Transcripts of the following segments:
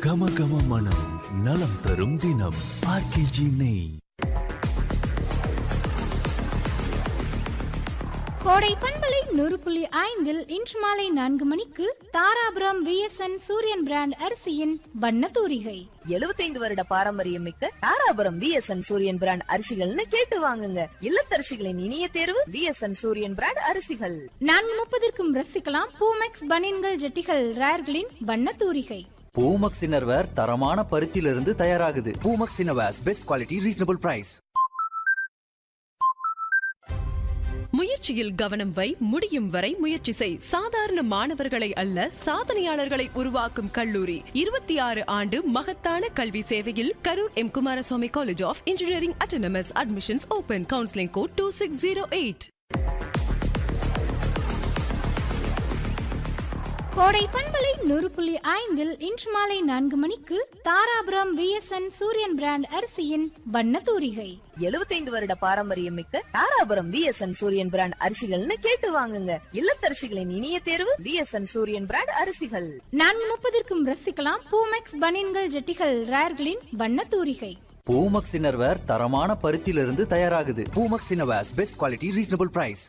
கம கம மனம் நலம் தரும் தினம் ஆர்கேஜி நெய் கோடை பண்பலை நூறு புள்ளி ஐந்தில் இன்று மாலை நான்கு மணிக்கு தாராபுரம் விஎஸ்என் சூரியன் பிராண்ட் அரிசியின் வண்ண தூரிகை 75 வருட பாரம்பரியம் மிக்க தாராபுரம் விஎஸ்என் சூரியன் பிராண்ட் அரிசிகள்னு கேட்டு வாங்குங்க இல்லத்தரசிகளின் இனிய தேர்வு விஎஸ்என் சூரியன் பிராண்ட் அரிசிகள் நான்கு முப்பதற்கும் ரசிக்கலாம் பூமெக்ஸ் பனியன்கள் ஜெட்டிகள் ரேர்களின் வண்ண தூரிகை பூமக்ஸ் இன்னர்வேர் தரமான பருத்தியிலிருந்து தயாராகுது Poomex innerwears best quality reasonable price முயற்சியில் கவனம் வை முடியும் வரை முயற்சி செய் சாதாரண மாணவர்களை அல்ல சாதனையாளர்களை உருவாக்கும் கல்லூரி இருபத்தி ஆறு ஆண்டு மகத்தான கல்வி சேவையில் Karur M Kumaraswamy college of engineering autonomous admissions open counselling code two six zero eight Kodai பண்பலை நூறு புள்ளி ஐந்தில் இன்று மாலை நான்கு மணிக்கு தாராபுரம் விஎஸ்என் சூரியன் பிராண்ட் அரிசியின் வண்ண தூரிகை 75 வருட பாரம்பரியம் மிக்க தாராபுரம் விஎஸ்என் சூரியன் பிராண்ட் அரிசிகள்னு கேட்டு வாங்குங்க இல்லத்தரசிகளின் இனிய தேர்வு விஎஸ்என் சூரியன் பிராண்ட் அரிசிகள் நான்கு முப்பதற்கும் ரசிக்கலாம் பூமெக்ஸ் பனியன்கள் ஜெட்டிகள் ரேர்களின் வண்ண தூரிகை பூமக்ஸ் இன்னர்வேர் தரமான பருத்தியிலிருந்து தயாராகுது Poomex innerwears best quality reasonable price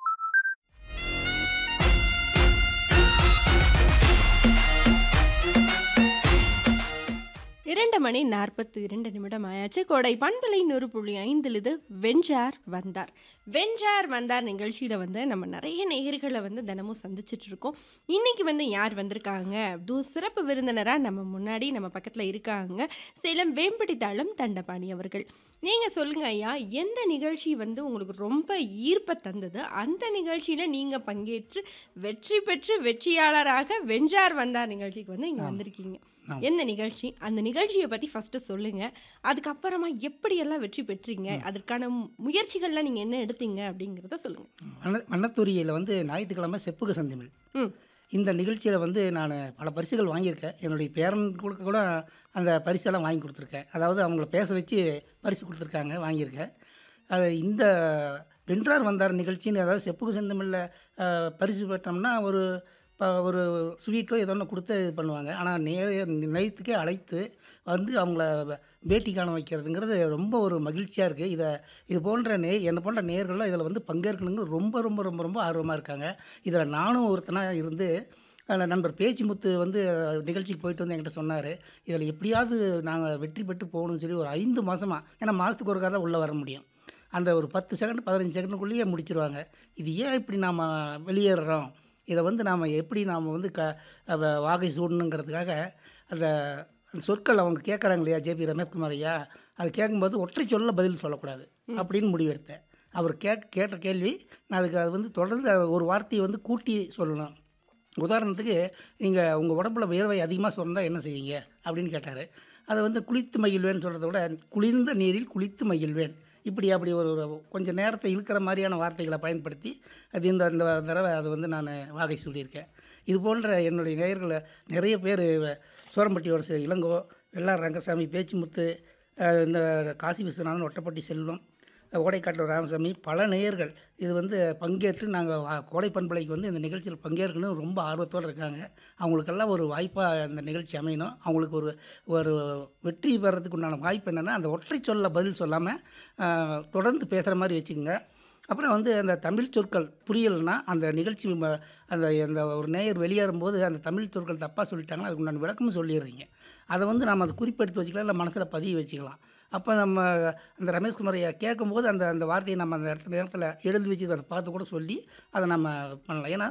இரண்டு மணி நாற்பத்தி இரண்டு நிமிடம் ஆயாச்சு கோடை பண்பலை நூறு புள்ளி ஐந்தில் இது வென்றார் வந்தார் வென்றார் வந்தார் நிகழ்ச்சியில் வந்து நம்ம நிறைய நேயர்களை வந்து தினமும் சந்திச்சிட்டு இருக்கோம் இன்னைக்கு வந்து யார் வந்திருக்காங்க அதுவும் சிறப்பு விருந்தினராக நம்ம முன்னாடி நம்ம பக்கத்தில் இருக்காங்க சேலம் வேம்படி தாளம் தண்டபாணி அவர்கள் நீங்கள் சொல்லுங்க ஐயா எந்த நிகழ்ச்சி வந்து உங்களுக்கு ரொம்ப ஈர்ப்பை தந்தது அந்த நிகழ்ச்சியில் நீங்கள் பங்கேற்று வெற்றி பெற்று வெற்றியாளராக வென்றார் வந்தார் நிகழ்ச்சிக்கு வந்து இங்கே வந்திருக்கீங்க என்ன நிகழ்ச்சி அந்த நிகழ்ச்சியை பற்றி ஃபஸ்ட்டு சொல்லுங்கள் அதுக்கப்புறமா எப்படியெல்லாம் வெற்றி பெற்றீங்க அதற்கான மு- முயற்சிகள்லாம் நீங்கள் என்ன எடுத்தீங்க அப்படிங்கிறத சொல்லுங்கள் வண்ண வண்ணத்தூரியில் வந்து ஞாயிற்றுக்கிழமை செப்புக சந்திமிழ் ம் இந்த நிகழ்ச்சியில் வந்து நான் பல பரிசுகள் வாங்கியிருக்கேன் என்னுடைய பேரன்களுக்கு கூட அந்த பரிசெல்லாம் வாங்கி கொடுத்துருக்கேன் அதாவது அவங்கள பேச வச்சு பரிசு கொடுத்துருக்காங்க வாங்கியிருக்கேன் அது இந்த வென்றார் வந்தார் நிகழ்ச்சின்னு அதாவது செப்புக செந்தமிழில் பரிசு பெற்றோம்னா ஒரு ப ஒரு ஸ்வீட்டோ ஏதோ ஒன்று கொடுத்து இது பண்ணுவாங்க ஆனால் நேர நிலையத்துக்கே அழைத்து வந்து அவங்கள பேட்டி காண வைக்கிறதுங்கிறது ரொம்ப ஒரு மகிழ்ச்சியாக இருக்குது இதை இது போன்ற நே என்னை போன்ற நேயர்கள்லாம் இதில் வந்து பங்கேற்கணுங்க ரொம்ப ரொம்ப ரொம்ப ரொம்ப ஆர்வமாக இருக்காங்க இதில் நானும் ஒருத்தனாக இருந்து அதில் நண்பர் பேச்சுமுத்து வந்து அஹ், நிகழ்ச்சிக்கு போயிட்டு வந்து என்கிட்ட சொன்னார் இதில் எப்படியாவது நாங்கள் வெற்றி பெற்று போகணும்னு சொல்லி ஒரு ஐந்து மாதமாக ஏன்னா மாதத்துக்கு ஒருக்கா தான் உள்ளே வர முடியும் அந்த ஒரு பத்து செகண்ட் பதினஞ்சு செகண்டுக்குள்ளேயே முடிச்சிருவாங்க இது ஏன் இப்படி நாம் வெளியேறுறோம் இதை வந்து நாம் எப்படி நாம் வந்து க அவ- வாகை சூடணுங்கிறதுக்காக அந்த அந்த சொற்கள் அவங்க கேட்குறாங்க இல்லையா ஜேபி ரமேஷ்குமார் ஐயா அது கேட்கும்போது ஒற்றை சொல்ல பதில் சொல்லக்கூடாது அப்படின்னு முடிவெடுத்தேன் அவர் கேக் கேட்ட கேள்வி நான் அதுக்கு அது வந்து தொடர்ந்து அது ஒரு வார்த்தையை வந்து கூட்டி சொல்லணும் உதாரணத்துக்கு நீங்கள் உங்கள் உடம்புல வியர்வை அதிகமாக சொன்னால் என்ன செய்வீங்க அப்படின்னு கேட்டார் அதை வந்து குளித்து மகிழ்வேன்னு சொல்கிறத விட குளிர்ந்த நீரில் குளித்து மகிழ்வேன் இப்படி அப்படி ஒரு ஒரு கொஞ்சம் நேரத்தை இழுக்கிற மாதிரியான வார்த்தைகளை பயன்படுத்தி அது இந்த இந்த தடவை அது வந்து நான் வாகை சூடியிருக்கேன் இது போன்ற என்னுடைய நேயர்களை நிறைய பேர் சோரம்பட்டியோட சே- இளங்கோ வெள்ளார் ரங்கசாமி பேச்சுமுத்து அஹ், இந்த காசி விஸ்வநாதன் ஒட்டப்பட்டி செல்வம் ஓடைக்காட்டு ராமசாமி பல நேயர்கள் இது வந்து பங்கேற்று நாங்கள் கோடை பண்பலைக்கு வந்து இந்த நிகழ்ச்சியில் பங்கேற்கணும் ரொம்ப ஆர்வத்தோடு இருக்காங்க அவங்களுக்கெல்லாம் ஒரு வாய்ப்பாக இந்த நிகழ்ச்சி அமையணும் அவங்களுக்கு ஒரு ஒரு வெற்றி பெறதுக்கு உண்டான வாய்ப்பு என்னென்னா அந்த ஒற்றை சொல்ல பதில் சொல்லாமல் தொடர்ந்து பேசுகிற மாதிரி வச்சுக்கோங்க அப்புறம் வந்து அந்த தமிழ் சொற்கள் புரியலைன்னா அந்த நிகழ்ச்சி ம- அந்த அந்த ஒரு நேயர் வெளியேறும்போது அந்த தமிழ் சொற்கள் தப்பாக சொல்லிட்டாங்கன்னா அதுக்கு உண்டான விளக்கமும் சொல்லிடுறீங்க அதை வந்து நம்ம அதை குறிப்பெடுத்து வச்சுக்கலாம் இல்லை மனசில் பதிய வச்சுக்கலாம் அப்போ நம்ம அந்த ரமேஷ்குமார் ஐயா கேட்கும்போது அந்த அந்த வார்த்தையை நம்ம அந்த இடத்துல நேரத்தில் எழுதி வச்சு அதை பார்த்து கூட சொல்லி அதை நம்ம பண்ணலாம் ஏன்னா